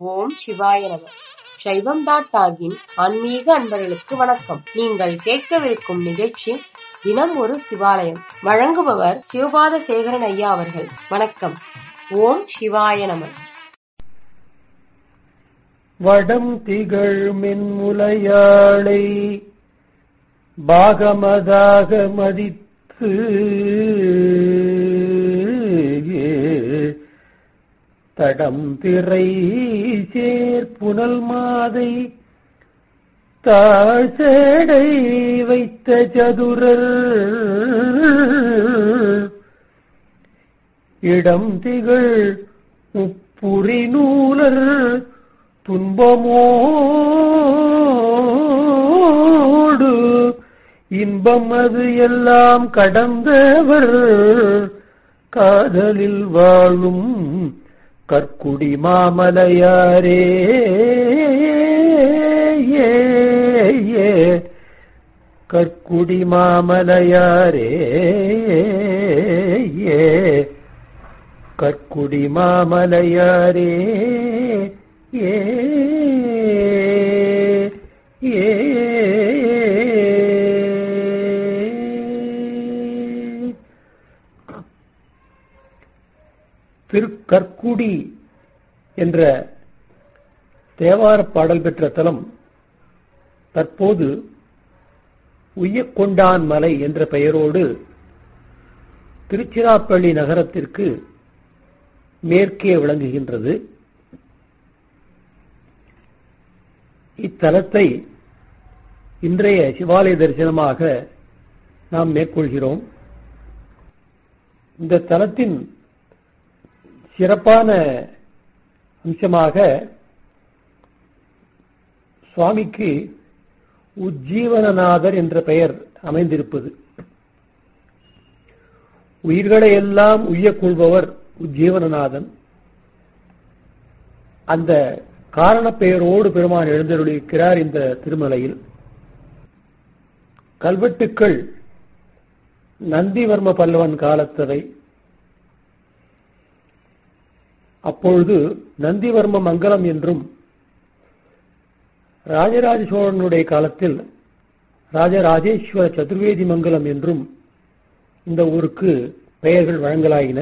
ஓம் சிவாய நம சைவம் டாட் டாகின் ஆன்மீக அன்பர்களுக்கு வணக்கம் நீங்கள் கேட்கவிருக்கும் நிகழ்ச்சி தினம் ஒரு சிவாலயம் வழங்குபவர் சிவபாத சேகரன் ஐயா அவர்கள் வணக்கம் ஓம் சிவாய நம வடம் திகழ் மென்முலையாளை பாகமதாக மதித்து தடம் திரை சேர்ப்புனல் மாதை தாழ்சடை வைத்த சதுரர் இடம் திகழ் முப்புரி நூலர் துன்பமோடு இன்பம் அது எல்லாம் கடந்தவர் காதலில் வாழும் கற்குடி மாமலையாரே ஏ, ஏ. கற்குடி மாமலையாரே ஏ கற்குடி மாமலையாரே ஏ ஏ திருக்கற்குடி என்ற தேவார பாடல் பெற்ற தலம் தற்போது உய்யக்கொண்டான் மலை என்ற பெயரோடு திருச்சிராப்பள்ளி நகரத்திற்கு மேற்கே விளங்குகின்றது இத்தலத்தை இன்றைய சிவாலய தரிசனமாக நாம் மேற்கொள்கிறோம் இந்த தலத்தின் சிறப்பான அம்சமாக சுவாமிக்கு உஜ்ஜீவனநாதர் என்ற பெயர் அமைந்திருப்பது உயிர்களை எல்லாம் உய்யக் கொள்பவர் உஜ்ஜீவனநாதன் அந்த காரண பெயரோடு பெருமான் எழுந்தருளியிருக்கிறார் இந்த திருமலையில் கல்வெட்டுக்கள் நந்திவர்ம பல்லவன் காலத்தவை அப்பொழுது நந்திவர்ம மங்கலம் என்றும் ராஜராஜ சோழனுடைய காலத்தில் ராஜராஜேஸ்வர சதுர்வேதி மங்கலம் என்றும் இந்த ஊருக்கு பெயர்கள் வழங்கலாயின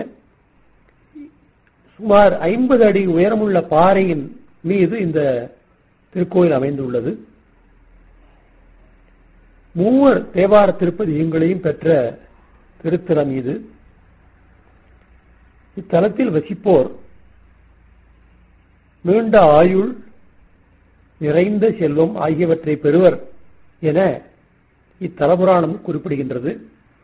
சுமார் ஐம்பது அடி உயரமுள்ள பாறையின் மீது இந்த திருக்கோயில் அமைந்துள்ளது மூவர் தேவார திருப்பதிகங்களையும் பெற்ற திருத்தலம் இது இத்தலத்தில் வசிப்போர் நீண்ட ஆயுள் நிறைந்த செல்வம் ஆகியவற்றை பெறுவர் என இத்தலபுராணம் குறிப்பிடுகின்றது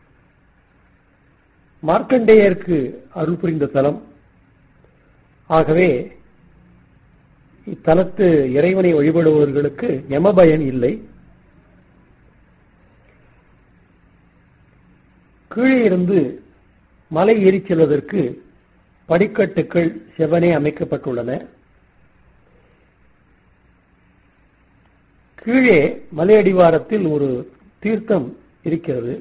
மார்க்கண்டேயருக்கு அருள் புரிந்த தலம் ஆகவே இத்தலத்து இறைவனை வழிபடுபவர்களுக்கு யமபயன் இல்லை கீழே இருந்து மலை ஏறிச் செல்வதற்கு படிக்கட்டுகள் செவனே அமைக்கப்பட்டுள்ளன கீழே மலை அடிவாரத்தில் ஒரு தீர்த்தம் இருக்கிறது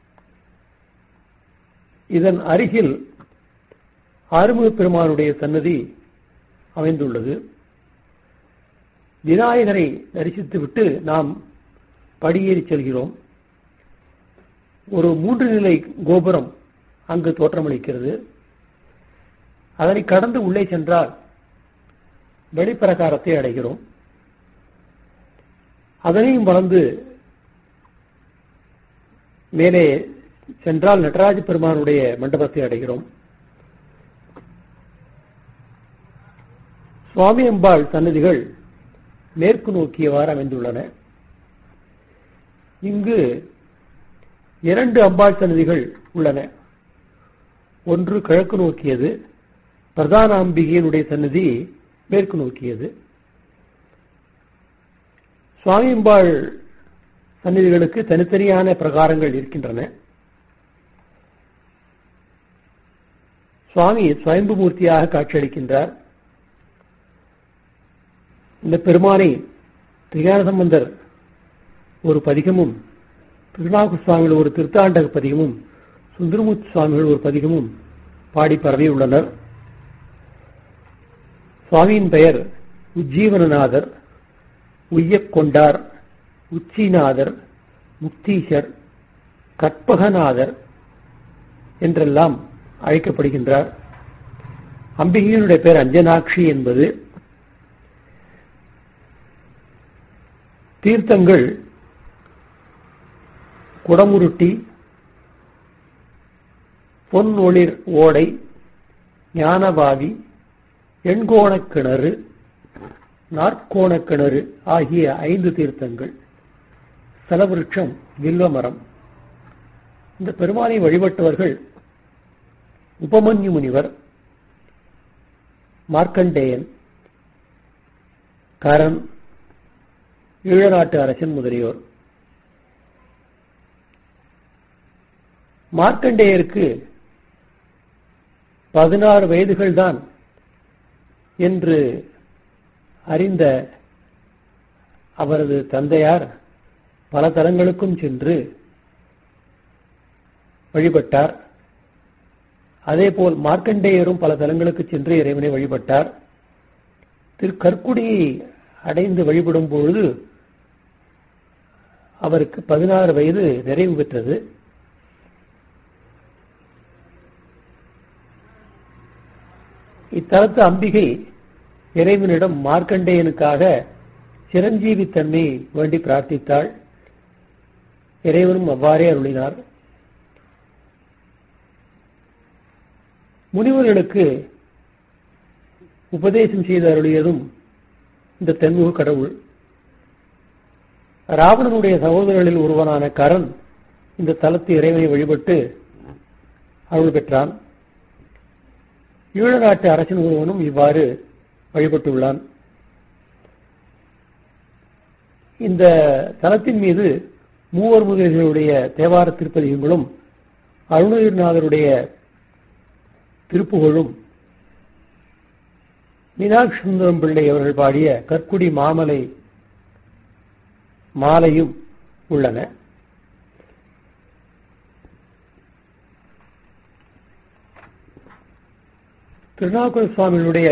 இதன் அருகில் ஆறுமுக பெருமானுடைய சன்னதி அமைந்துள்ளது விநாயகரை தரிசித்துவிட்டு நாம் படியேறி செல்கிறோம் ஒரு மூன்று நிலை கோபுரம் அங்கு தோற்றமளிக்கிறது அதனை கடந்து உள்ளே சென்றால் வெளிப்பிரகாரத்தை அடைகிறோம் அதனையும் வளர்ந்து மேலே சென்றால் நடராஜ பெருமானுடைய மண்டபத்தை அடைகிறோம் சுவாமி அம்பாள் சன்னதிகள் மேற்கு நோக்கியவாறு அமைந்துள்ளன இங்கு இரண்டு அம்பாள் சன்னதிகள் உள்ளன ஒன்று கிழக்கு நோக்கியது பிரதான அம்பிகையினுடைய சன்னதி மேற்கு நோக்கியது சுவாமி அம்பாள் சந்நிதிகளுக்கு தனித்தனியான பிரகாரங்கள் இருக்கின்றன சுவாமி சுயம்பு மூர்த்தியாக காட்சியளிக்கின்றார் இந்த பெருமானை திரிகான சம்பந்தர் ஒரு பதிகமும் திருநாகு சுவாமிகள் ஒரு திருத்தாண்டக பதிகமும் சுந்தரமூர்த்தி சுவாமிகள் ஒரு பதிகமும் பாடி பரவியுள்ளனர் சுவாமியின் பெயர் உஜ்ஜீவனநாதர் உய்யக் கொண்டார் உச்சிநாதர் முக்தீஷர் கற்பகநாதர் என்றெல்லாம் அழைக்கப்படுகின்றார் அம்பிகையினுடைய பேர் அஞ்சனாட்சி என்பது தீர்த்தங்கள் குடமுருட்டி பொன் ஒளிர் ஓடை ஞானபாவி எண்கோணக் கிணறு நாற்கோணக் கிணறு ஆகிய ஐந்து தீர்த்தங்கள் சலவிருட்சம் வில்வமரம் இந்த பெருமானை வழிபட்டவர்கள் உபமன்யு முனிவர் மார்க்கண்டேயன் கரண் ஈழநாட்டு அரசன் முதலியோர் மார்க்கண்டேயருக்கு பதினாறு வயதுகள்தான் என்று அறிந்த அவரது தந்தையார் பல தலங்களுக்கும் சென்று வழிபட்டார் அதேபோல் மார்க்கண்டேயரும் பல தலங்களுக்கு சென்று இறைவனை வழிபட்டார் திரு கற்குடியை அடைந்து வழிபடும் பொழுது அவருக்கு பதினாறு வயது நிறைவு பெற்றது இத்தலத்து அம்பிகை இறைவனிடம் மார்க்கண்டேயனுக்காக சிரஞ்சீவி தன்மை வேண்டி பிரார்த்தித்தாள் இறைவனும் அவ்வாறே அருளினார் முனிவர்களுக்கு உபதேசம் செய்து அருளியதும் இந்த தென்முக கடவுள் ராவணனுடைய சகோதரர்களில் ஒருவனான கரண் இந்த தலத்து இறைவனை வழிபட்டு அருள் பெற்றான் ஈழ நாட்டு அரசன் ஒருவனும் இவ்வாறு வழிபட்டுள்ளான் இந்த தலத்தின் மீது மூவர் முதலிகளுடைய தேவார திருப்பதிகங்களும் அருணகிரிநாதருடைய திருப்புகழும் மீனாட்சி சுந்தரம் பிள்ளை அவர்கள் பாடிய கற்குடி மாமலை மாலையும் உள்ளன திருநாக்குள் சுவாமிகளுடைய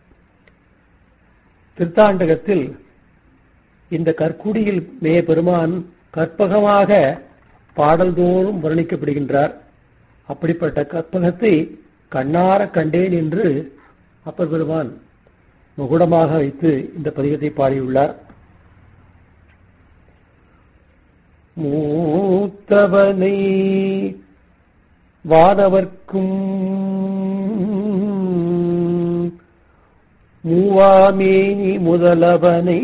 திருத்தாண்டகத்தில் இந்த கற்குடியில் மே பெருமான் கற்பகமாக பாடல்தோறும் வர்ணிக்கப்படுகின்றார் அப்படிப்பட்ட கற்பகத்தை கண்ணார கண்டேன் என்று அப்பர் பெருமான் முகுடமாக வைத்து இந்த பதிகத்தை பாடியுள்ளார் மூத்தவனை வானவர்க்கும் மூவாமேனி முதலவனை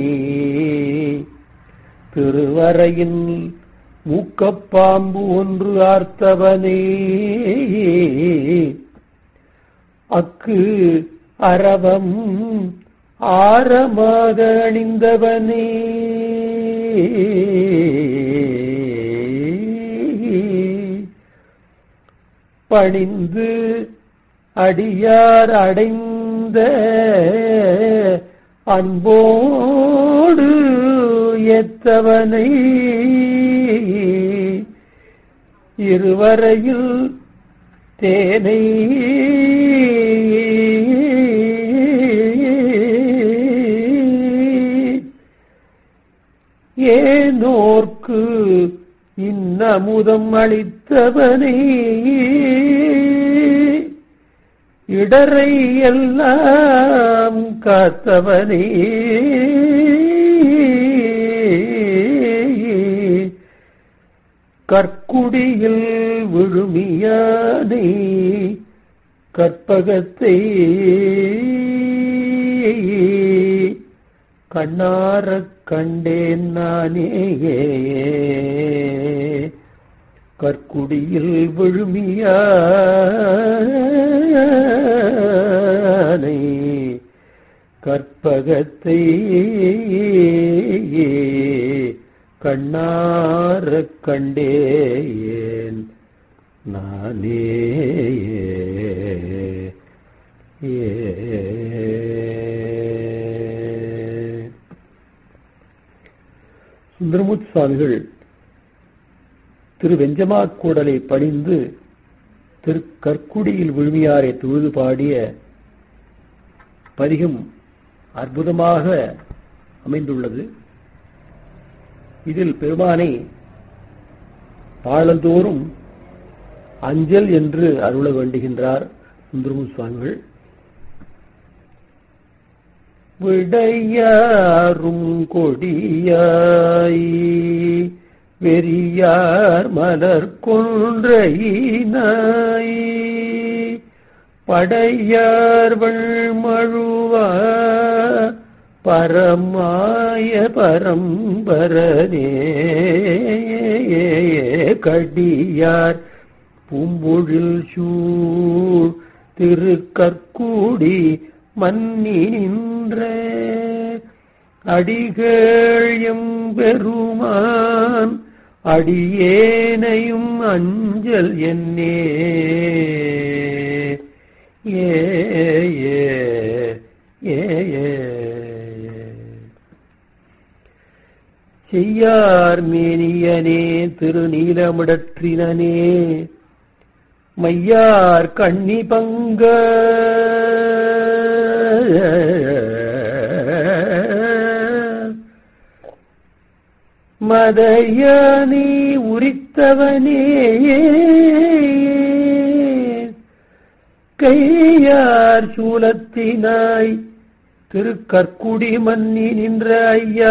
திருவரையின் மூக்கப்பாம்பு ஒன்று ஆர்த்தவனே அக்கு அரவம் ஆரமாக அணிந்தவனே பணிந்து அடியார் அடைந்த அன்போடு எத்தவனை இருவரையில் தேனை ஏனோர்க்கு இன்னமுதம் அளித்தவனே இடரை எல்லாம் காத்தவனே கற்குடியில் விழுமியானே கற்பகத்தை கண்ணாரக் கண்டேன் நானே கற்குடியில் விழுமியானை கற்பகத்தை கண்ணாரக் கண்டேன் நானே ஏ சுந்தரமுத் சுவாமிகள் திரு வெஞ்சமாக்கூடலை பணிந்து திரு கற்குடியில் விழுமியாரை தொழுது பாடிய பதிகம் அற்புதமாக அமைந்துள்ளது இதில் பெருமானை பாழந்தோறும் அஞ்சல் என்று அருள வேண்டுகின்றார் சுந்தரமு சுவாமிகள் விடையாரும் கொடியாய் வெறியார் மலர் கொன்றையினாய் படையார் வெள்மழுவா பரமாய பரம்பரனே கடியார் பூம்பொழில் சூழ் திருக்கற்கூடி மன்னி நின்ற அடிகள் எம்பெருமான் அடியேனையும் அஞ்சல் என்னே ஏ ஏ ஏ ஏ செய்யார் மேனியனே திருநீலமிடற்றினனே மையார் கண்ணி பங்க மதையானி உரித்தவனே கையார் சூலத்தினாய் திருக்கற்குடி மன்னி நின்ற ஐயா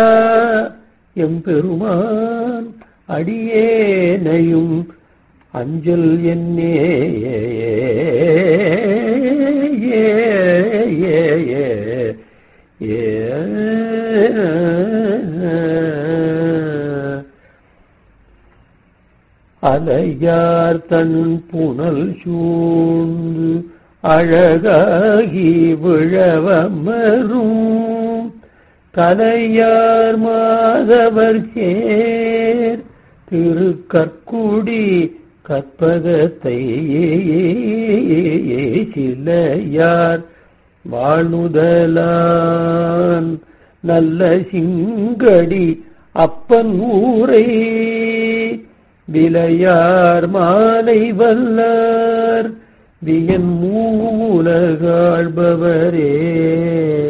எம்பெருமான் அடியேனையும் அஞ்சல் என்னே ஏ ஏ ஏ அலையார் தன் புனல் சூழ்ந்து அழகாகி விழவமரும் தலையார் மாதவர் சேர் திருக்கற்குடி கற்பகத்தை சிலையார் வாழ்நுதலான் நல்ல சிங்கடி அப்பன் ஊரை விலையார் மாலை வல்லார் வியன் மூலகாழ்பவரே